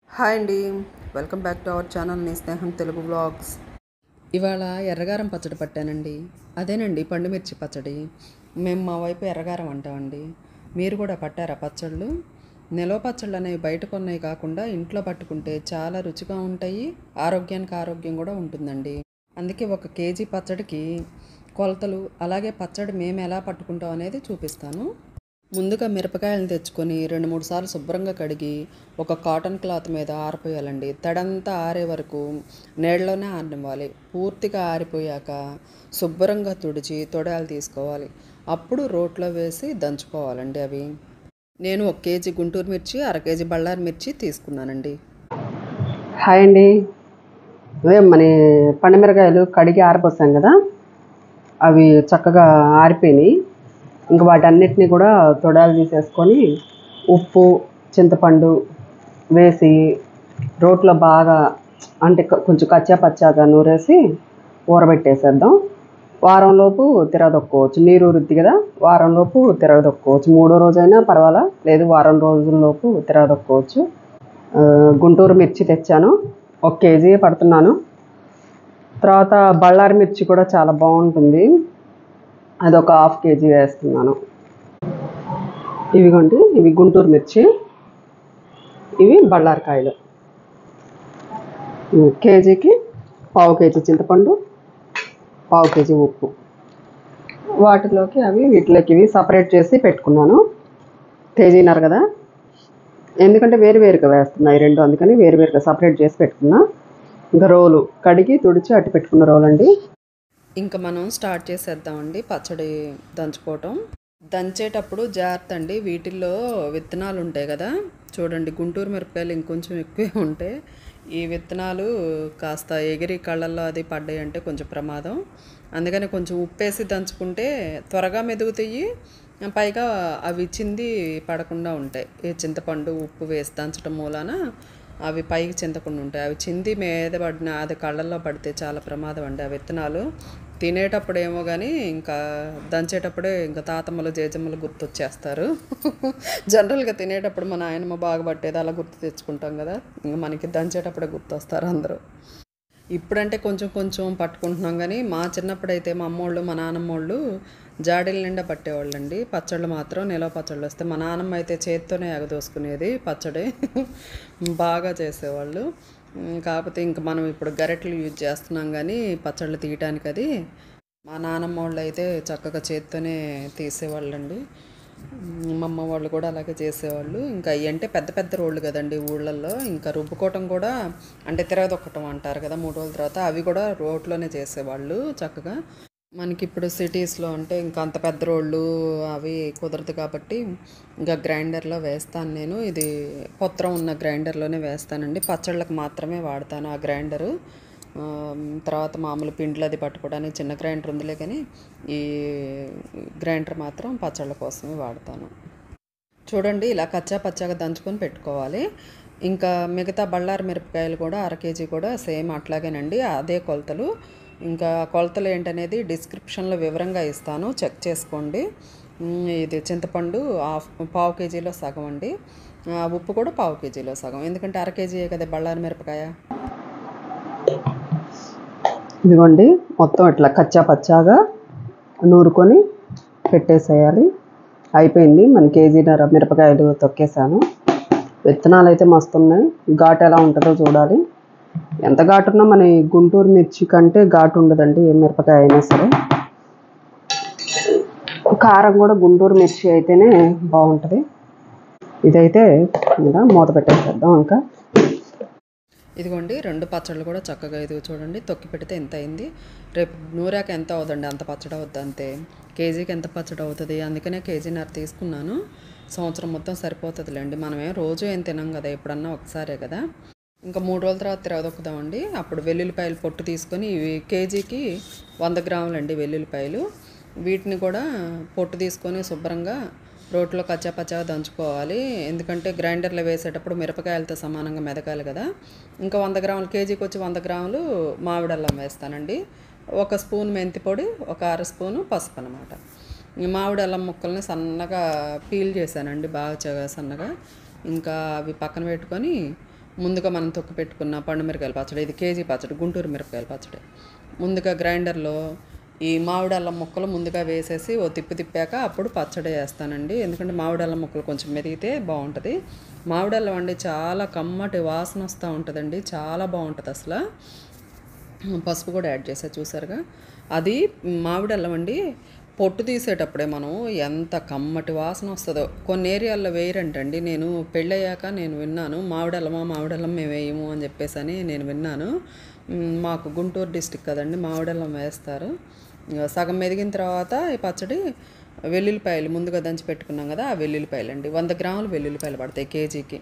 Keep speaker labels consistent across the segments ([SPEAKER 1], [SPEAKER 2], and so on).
[SPEAKER 1] hi అండి welcome back to our channel నీ స్నేహం తెలుగు వ్లాగ్స్ ఇవాళ ఎర్రగారం పచ్చడి పట్టానండి అదేనండి పండుమిర్చి పచ్చడి మేము మా వైపు ఎర్రగారం అంటామండి మీరు కూడా పట్టారా పచ్చళ్ళు నిలవ పచ్చళ్ళు అనేవి బయట కొన్నవి కాకుండా ఇంట్లో పట్టుకుంటే చాలా రుచిగా ఉంటాయి ఆరోగ్యానికి ఆరోగ్యం కూడా ఉంటుందండి అందుకే ఒక కేజీ పచ్చడికి కొలతలు అలాగే పచ్చడి మేము ఎలా పట్టుకుంటాం అనేది చూపిస్తాను ముందుగా మిరపకాయలను తెచ్చుకొని రెండు మూడు సార్లు శుభ్రంగా కడిగి ఒక కాటన్ క్లాత్ మీద ఆరిపోయాలండి తడంతా ఆరే వరకు నీళ్ళలోనే ఆరనివ్వాలి పూర్తిగా ఆరిపోయాక శుభ్రంగా తుడిచి తొడాలు తీసుకోవాలి అప్పుడు రోట్లో వేసి దంచుకోవాలండి అవి నేను ఒక కేజీ గుంటూరు మిర్చి అర కేజీ బళ్ళారి మిర్చి తీసుకున్నానండి
[SPEAKER 2] హాయ్ అండి అదే మన పండుమిరకాయలు కడిగి ఆరిపోసాం కదా అవి చక్కగా ఆరిపోయినాయి ఇంకా వాటన్నిటిని కూడా తొడాలు తీసేసుకొని ఉప్పు చింతపండు వేసి రోట్లో బాగా అంటే కొ- కొంచెం కచ్చా పచ్చాగా నూరేసి ఊరబెట్టేసేద్దాం వారంలోపు తిరగదొక్కోవచ్చు నీరు రుద్ది కదా వారంలోపు తిరగదొక్కోవచ్చు మూడో రోజైనా పర్వాలా లేదు వారం రోజుల్లోపు తిరగదొక్కోవచ్చు ఆ, గుంటూరు మిర్చి తెచ్చాను ఒక కేజీ పడుతున్నాను తర్వాత బళ్ళారి మిర్చి కూడా చాలా బాగుంటుంది అది ఒక హాఫ్ కేజీ వేస్తున్నాను ఇవిగోండి ఇవి గుంటూరు మిర్చి ఇవి బళ్ళారికాయలు ఇవి కేజీకి పావు కేజీ చింతపండు పావు కేజీ ఉప్పు వాటిలోకి అవి వీటిలోకి ఇవి సపరేట్ చేసి పెట్టుకున్నాను కేజీన్నర కదా ఎందుకంటే వేరు వేరుగా వేస్తున్నాయి రెండు అందుకని వేరు వేరుగా సపరేట్ చేసి పెట్టుకున్నా ఇంకా రోలు కడిగి తుడిచి అట్టి పెట్టుకున్న రోలు అండి
[SPEAKER 1] ఇంకా మనం స్టార్ట్ చేసేద్దామండి పచ్చడి దంచుకోవటం దంచేటప్పుడు జాగ్రత్త అండి వీటిల్లో విత్తనాలు ఉంటాయి కదా చూడండి గుంటూరు మిరపకాయలు ఇంకొంచెం ఎక్కువే ఉంటాయి ఈ విత్తనాలు కాస్త ఎగిరి కళ్ళల్లో అది పడ్డాయి అంటే కొంచెం ప్రమాదం అందుకని కొంచెం ఉప్పేసి దంచుకుంటే త్వరగా మెదుగుతాయి పైగా అవి చింది పడకుండా ఉంటాయి ఈ చింతపండు ఉప్పు వేసి దంచడం మూలాన అవి పైకి చింతకుండా ఉంటాయి అవి చింది మీద పడిన అది కళ్ళల్లో పడితే చాలా ప్రమాదం అండి ఆ విత్తనాలు తినేటప్పుడు ఏమో కానీ ఇంకా దంచేటప్పుడే ఇంకా తాతమ్మలు జేజమ్మలు గుర్తొచ్చేస్తారు జనరల్గా తినేటప్పుడు మా నాయనమ్మ బాగా పట్టేది అలా గుర్తు తెచ్చుకుంటాం కదా ఇంకా మనకి దంచేటప్పుడే గుర్తొస్తారు అందరూ ఇప్పుడంటే కొంచెం కొంచెం పట్టుకుంటున్నాం కానీ మా చిన్నప్పుడైతే మా అమ్మోళ్ళు మా నాన్నమ్మోళ్ళు జాడీల నిండా పట్టేవాళ్ళండి పచ్చళ్ళు మాత్రం నిలవ పచ్చళ్ళు వస్తే మా నాన్నమ్మ అయితే చేత్తోనే ఎగదోసుకునేది పచ్చడి బాగా చేసేవాళ్ళు ఉమ్, కాకపోతే ఇంక మనం ఇప్పుడు గరెట్లు యూజ్ చేస్తున్నాం కానీ పచ్చళ్ళు తీయటానికి అది మా నాన్నమ్మ వాళ్ళు అయితే చక్కగా చేత్తోనే తీసేవాళ్ళండి ఉమ్, మా అమ్మ వాళ్ళు కూడా అలాగే చేసేవాళ్ళు ఇంకా అవి అంటే పెద్ద పెద్ద రోళ్ళు కదండి ఊళ్ళల్లో ఇంకా రుబ్బుకోవటం కూడా అంటే తిరగదొక్కటం అంటారు కదా మూడు రోజుల తర్వాత అవి కూడా రోట్లోనే చేసేవాళ్ళు చక్కగా మనకి ఇప్పుడు సిటీస్లో అంటే ఇంకా అంత పెద్ద రోళ్ళు అవి కుదరదు కాబట్టి ఇంకా గ్రైండర్లో వేస్తాను నేను ఇది పొత్రం ఉన్న గ్రైండర్లోనే వేస్తానండి పచ్చళ్ళకి మాత్రమే వాడతాను ఆ గ్రైండరు ఆ, తర్వాత మామూలు పిండ్లు అది పట్టుకోవడానికి చిన్న గ్రైండర్ ఉందిలే కానీ ఈ గ్రైండర్ మాత్రం పచ్చళ్ళ కోసమే వాడతాను చూడండి ఇలా కచ్చా పచ్చాగా దంచుకొని పెట్టుకోవాలి ఇంకా మిగతా బళ్ళారి మిరపకాయలు కూడా అర కేజీ కూడా సేమ్ అట్లాగేనండి అదే కొలతలు ఇంకా కొలతలు ఏంటనేది డిస్క్రిప్షన్లో వివరంగా ఇస్తాను చెక్ చేసుకోండి ఉమ్, ఇది చింతపండు హాఫ్ పావు కేజీలో సగం అండి ఆ, ఉప్పు కూడా పావు కేజీలో సగం ఎందుకంటే అర కేజీ కదా బళ్ళారి మిరపకాయ
[SPEAKER 2] ఇదిగోండి మొత్తం ఇట్లా కచ్చా పచ్చాగా నూరుకొని పెట్టేసేయాలి అయిపోయింది మన కేజీన్నర మిరపకాయలు తొక్కేసాను విత్తనాలు అయితే మస్తు ఉన్నాయి ఘాటు ఎలా ఉంటుందో చూడాలి ఎంత ఘాటు ఉన్నా మన ఈ గుంటూరు మిర్చి కంటే ఘాటు ఉండదండి ఏ మిరపకాయ అయినా సరే కారం కూడా గుంటూరు మిర్చి అయితేనే బాగుంటుంది ఇదైతే ఇలా మూత పెట్టేసేద్దాం ఇంకా
[SPEAKER 1] ఇదిగోండి రెండు పచ్చళ్ళు కూడా చక్కగా ఇది చూడండి తొక్కి పెడితే ఎంత అయింది రేపు నూరాక ఎంత అవుదండి అంత పచ్చడి అవుద్ది అంతే కేజీకి ఎంత పచ్చడి అవుతుంది అందుకనే కేజీన్నర తీసుకున్నాను సంవత్సరం మొత్తం సరిపోతుందిలేండి మనమేం రోజు ఏం తినం కదా ఎప్పుడన్నా ఒకసారే కదా ఇంకా మూడు రోజుల తర్వాత తిరగదొక్కుదామండి అప్పుడు వెల్లుల్లిపాయలు పొట్టు తీసుకొని ఇవి కేజీకి వంద గ్రాములండి వెల్లుల్లిపాయలు వీటిని కూడా పొట్టు తీసుకొని శుభ్రంగా రోట్లో కచ్చా పచ్చాగా దంచుకోవాలి ఎందుకంటే గ్రైండర్లో వేసేటప్పుడు మిరపకాయలతో సమానంగా మెదకాలి కదా ఇంకా వంద గ్రాములు కేజీకి వచ్చి వంద గ్రాములు మామిడి అల్లం వేస్తానండి ఒక స్పూన్ మెంతి పొడి ఒక అర స్పూను పసుపు అనమాట మామిడి అల్లం ముక్కల్ని సన్నగా పీల్ చేశానండి బాగా చ- సన్నగా ఇంకా అవి పక్కన పెట్టుకొని ముందుగా మనం తొక్కి పెట్టుకున్న పండు మిరపకాయల పచ్చడి ఇది కేజీ పచ్చడి గుంటూరు మిరపకాయల పచ్చడి ముందుగా గ్రైండర్లో ఈ మామిడల్లం ముక్కలు ముందుగా వేసేసి ఓ తిప్పి తిప్పాక అప్పుడు పచ్చడి వేస్తానండి ఎందుకంటే మామిడల్లం ముక్కలు కొంచెం మెరిగితే బాగుంటుంది మామిడల్లం అండి చాలా కమ్మటి వాసన వస్తూ ఉంటుందండి చాలా బాగుంటుంది అసలు పసుపు కూడా యాడ్ చేసా చూసారుగా అది మామిడి అల్లం అండి పొట్టు తీసేటప్పుడే మనం ఎంత కమ్మటి వాసన వస్తుందో కొన్ని ఏరియాల్లో వేయరంటండి నేను పెళ్ళయ్యాక నేను విన్నాను మామిడల్లమా మామిడల్లం మేము వేయము అని చెప్పేసి అని నేను విన్నాను మ్, మాకు గుంటూరు డిస్టిక్ కదండి మామిడల్లం వేస్తారు ఇక సగం మెదిగిన తర్వాత ఈ పచ్చడి వెల్లుల్లిపాయలు ముందుగా దంచి పెట్టుకున్నాం కదా ఆ వెల్లుల్లిపాయలు అండి వంద గ్రాములు వెల్లుల్లిపాయలు పడతాయి కేజీకి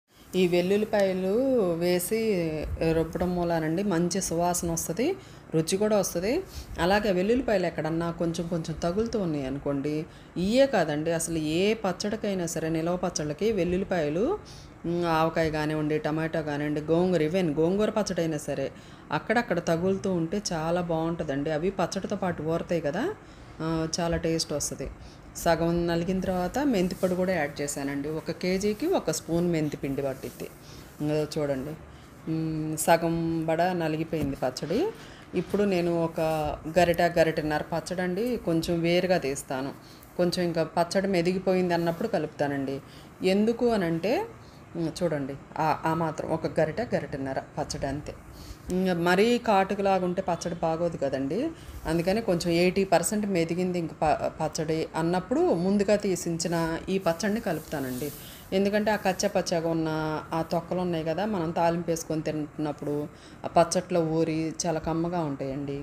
[SPEAKER 1] ఈ వెల్లుల్లిపాయలు వేసి రుబ్బడం మూలానండి మంచి సువాసన వస్తుంది రుచి కూడా వస్తుంది అలాగే వెల్లుల్లిపాయలు ఎక్కడన్నా కొంచెం కొంచెం తగులుతూ ఉన్నాయి అనుకోండి ఇయే కాదండి అసలు ఏ పచ్చడికైనా సరే నిలవ పచ్చళ్ళకి వెల్లుల్లిపాయలు ఉమ్, ఆవకాయ కానివ్వండి టమాటో కానివ్వండి గోంగూర ఈవెన్ గోంగూర పచ్చడి అయినా సరే అక్కడక్కడ తగులుతూ ఉంటే చాలా బాగుంటుందండి అవి పచ్చడితో పాటు ఊరతాయి కదా ఆ, చాలా టేస్ట్ వస్తుంది సగం నలిగిన తర్వాత మెంతిపొడి కూడా యాడ్ చేశానండి ఒక కేజీకి ఒక స్పూన్ మెంతి పిండి పట్టిద్ది ఇంగో చూడండి మ్, సగం బడ నలిగిపోయింది పచ్చడి ఇప్పుడు నేను ఒక గరిట గరిటన్నర పచ్చడి అండి కొంచెం వేరుగా తీస్తాను కొంచెం ఇంకా పచ్చడి మెదిగిపోయింది అన్నప్పుడు కలుపుతానండి ఎందుకు అని అంటే మ్, చూడండి ఆ- ఆ మాత్రం ఒక గరిట గరిటన్నర పచ్చడి అంతే ఇంకా మరీ కాటుకులాగా ఉంటే పచ్చడి బాగోదు కదండి అందుకని కొంచెం ఎయిటీ పర్సెంట్ మెదిగింది ఇంక ప పచ్చడి అన్నప్పుడు ముందుగా తీసించిన ఈ పచ్చడిని కలుపుతానండి ఎందుకంటే ఆ కచ్చ పచ్చగా ఉన్న ఆ తొక్కలు ఉన్నాయి కదా మనం తాలింపు వేసుకొని తింటున్నప్పుడు ఆ పచ్చట్లో ఊరి చాలా కమ్మగా ఉంటాయండి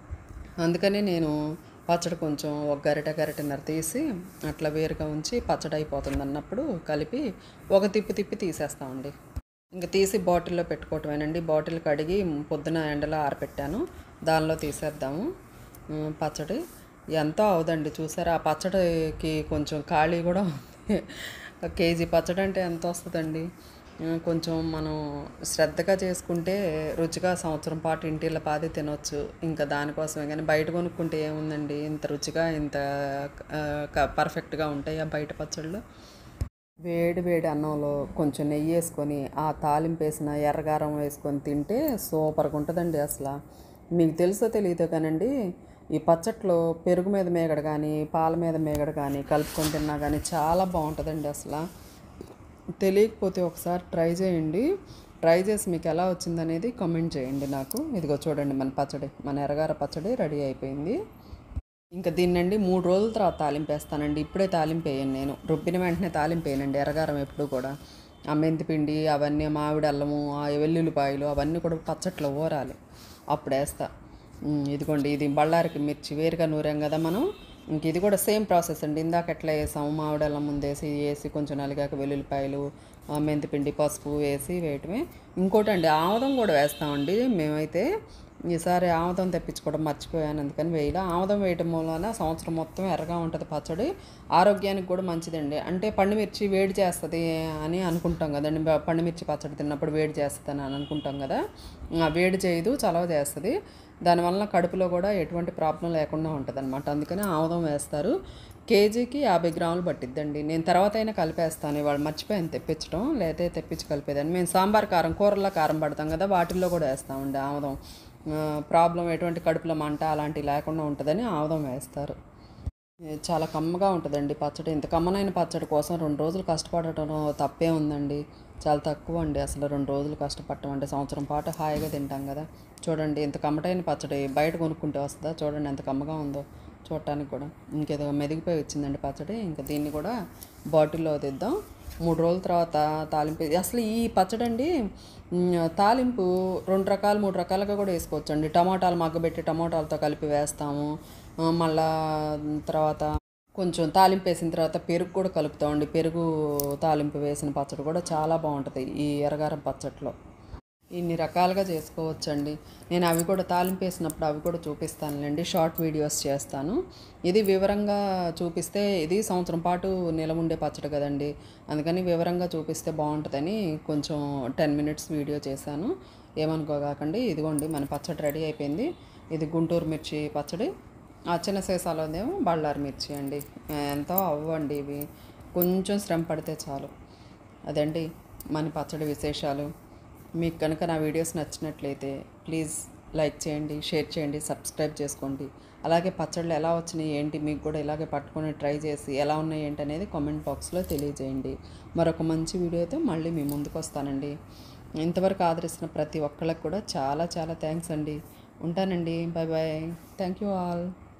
[SPEAKER 1] అందుకని నేను పచ్చడి కొంచెం ఒక గరిట గరిటన్నర తీసి అట్లా వేరుగా ఉంచి పచ్చడి అయిపోతుంది అన్నప్పుడు కలిపి ఒక తిప్పి తిప్పి తీసేస్తామండి ఇంకా తీసి బాటిల్లో పెట్టుకోవటమేనండి బాటిల్ కడిగి పొద్దున ఎండలో ఆరపెట్టాను దానిలో తీసేద్దాము ఉమ్, పచ్చడి ఎంతో అవదండి చూసారా ఆ పచ్చడికి కొంచెం ఖాళీ కూడా ఉంది కేజీ పచ్చడి అంటే ఎంత వస్తుందండి ఉమ్, కొంచెం మనం శ్రద్ధగా చేసుకుంటే రుచిగా సంవత్సరం పాటు ఇంటిళ్ళ పాది తినొచ్చు ఇంకా దానికోసమే కానీ బయట కొనుక్కుంటే ఏముందండి ఇంత రుచిగా ఇంత ఆ, క- పర్ఫెక్ట్గా ఉంటాయి ఆ బయట పచ్చళ్ళు వేడి వేడి అన్నంలో కొంచెం నెయ్యి వేసుకొని ఆ తాలింపు వేసిన ఎర్రగారం వేసుకొని తింటే సూపర్గా ఉంటుందండి అసలు మీకు తెలుసో తెలియదో కానండి ఈ పచ్చట్లో పెరుగు మీద మేగడ కానీ పాల మీద మేగడ కానీ కలుపుకొని తిన్నా కానీ చాలా బాగుంటుందండి అసలు తెలియకపోతే ఒకసారి ట్రై చేయండి ట్రై చేసి మీకు ఎలా వచ్చిందనేది కామెంట్ చేయండి నాకు ఇదిగో చూడండి మన పచ్చడి మన ఎర్రగార పచ్చడి రెడీ అయిపోయింది ఇంకా దీన్నండి మూడు రోజుల తర్వాత తాలింపు వేస్తానండి ఇప్పుడే తాలింపు వేయను నేను రుబ్బిన వెంటనే తాలింపు వేయనండి ఎర్రగారం ఎప్పుడు కూడా ఆ మెంతిపిండి అవన్నీ మామిడి అల్లము ఆ వెల్లుల్లిపాయలు అవన్నీ కూడా పచ్చట్లో ఊరాలి అప్పుడు వేస్తా ఉమ్, ఇదిగోండి ఇది బళ్ళారికి మిర్చి వేరుగా నూరాం కదా మనం ఇంక ఇది కూడా సేమ్ ప్రాసెస్ అండి ఇందాక ఎట్లా వేసాము మామిడి అల్లం ముందేసి వేసి కొంచెం నలిగాక వెల్లుల్లిపాయలు ఆ, మెంతిపిండి పసుపు వేసి వేయటమే ఇంకోటి అండి ఆముదం కూడా వేస్తామండి మేమైతే ఈసారి ఆముదం తెప్పించుకోవడం మర్చిపోయాను అందుకని వేయలే ఆముదం వేయటం మూలన సంవత్సరం మొత్తం ఎర్రగా ఉంటుంది పచ్చడి ఆరోగ్యానికి కూడా మంచిదండి అంటే పండుమిర్చి వేడి చేస్తుంది అని అనుకుంటాం కదండి బ- పండుమిర్చి పచ్చడి తిన్నప్పుడు వేడి చేస్తుంది అని అనుకుంటాం కదా ఆ వేడి చేయదు చలవ చేస్తుంది దానివల్ల కడుపులో కూడా ఎటువంటి ప్రాబ్లం లేకుండా ఉంటుంది అనమాట అందుకని ఆముదం వేస్తారు కేజీకి యాభై గ్రాములు పట్టిద్దండి నేను తర్వాత అయినా కలిపేస్తాను ఇవాళ మర్చిపోయాను తెప్పించడం లేకపోతే తెప్పించి కలిపేదాన్ని మేము సాంబార్ కారం కూరల్లో కారం పడతాం కదా వాటిల్లో కూడా వేస్తామండి ఆముదం ఆ, ప్రాబ్లం ఎటువంటి కడుపులో మంట అలాంటివి లేకుండా ఉంటుందని ఆముదం వేస్తారు ఇది చాలా కమ్మగా ఉంటుందండి పచ్చడి ఇంత కమ్మనైన పచ్చడి కోసం రెండు రోజులు కష్టపడటం తప్పే ఉందండి చాలా తక్కువ అండి అసలు రెండు రోజులు కష్టపడటం అంటే సంవత్సరం పాటు హాయిగా తింటాం కదా చూడండి ఇంత కమ్మటైన పచ్చడి బయట కొనుక్కుంటే వస్తుందా చూడండి ఎంత కమ్మగా ఉందో చూడటానికి కూడా ఇంకేదో మెదిగిపోయి వచ్చిందండి పచ్చడి ఇంకా దీన్ని కూడా బాటిల్లో తెద్దాం మూడు రోజుల తర్వాత తాలింపు అసలు ఈ పచ్చడి అండి మ్, తాలింపు రెండు రకాలు మూడు రకాలుగా కూడా వేసుకోవచ్చు అండి టమాటాలు మగ్గబెట్టి టమాటాలతో కలిపి వేస్తాము ఆ, మళ్ళా తర్వాత కొంచెం తాలింపు వేసిన తర్వాత పెరుగు కూడా కలుపుతామండి పెరుగు తాలింపు వేసిన పచ్చడి కూడా చాలా బాగుంటుంది ఈ ఎర్రగారం పచ్చట్లో ఇన్ని రకాలుగా చేసుకోవచ్చండి నేను అవి కూడా తాలింపు వేసినప్పుడు అవి కూడా చూపిస్తానులేండి షార్ట్ వీడియోస్ చేస్తాను ఇది వివరంగా చూపిస్తే ఇది సంవత్సరం పాటు నిలవ ఉండే పచ్చడి కదండి అందుకని వివరంగా చూపిస్తే బాగుంటుందని కొంచెం టెన్ మినిట్స్ వీడియో చేశాను ఏమనుకోగాకండి ఇదిగోండి మన పచ్చడి రెడీ అయిపోయింది ఇది గుంటూరు మిర్చి పచ్చడి ఆ చిన్న సీసాలోదేమో బళ్ళారి మిర్చి అండి ఎంతో అవ్వండి ఇవి కొంచెం శ్రమ పడితే చాలు అదండి మన పచ్చడి విశేషాలు మీకు కనుక నా వీడియోస్ నచ్చినట్లయితే ప్లీజ్ లైక్ చేయండి షేర్ చేయండి సబ్స్క్రైబ్ చేసుకోండి అలాగే పచ్చళ్ళు ఎలా వచ్చినాయి ఏంటి మీకు కూడా ఇలాగే పట్టుకొని ట్రై చేసి ఎలా ఉన్నాయి ఏంటి అనేది కామెంట్ బాక్స్లో తెలియజేయండి మరొక మంచి వీడియోతో మళ్ళీ మీ ముందుకు వస్తానండి ఇంతవరకు ఆదరిస్తున్న ప్రతి ఒక్కళ్ళకి కూడా చాలా చాలా థ్యాంక్స్ అండి ఉంటానండి bye bye thank you all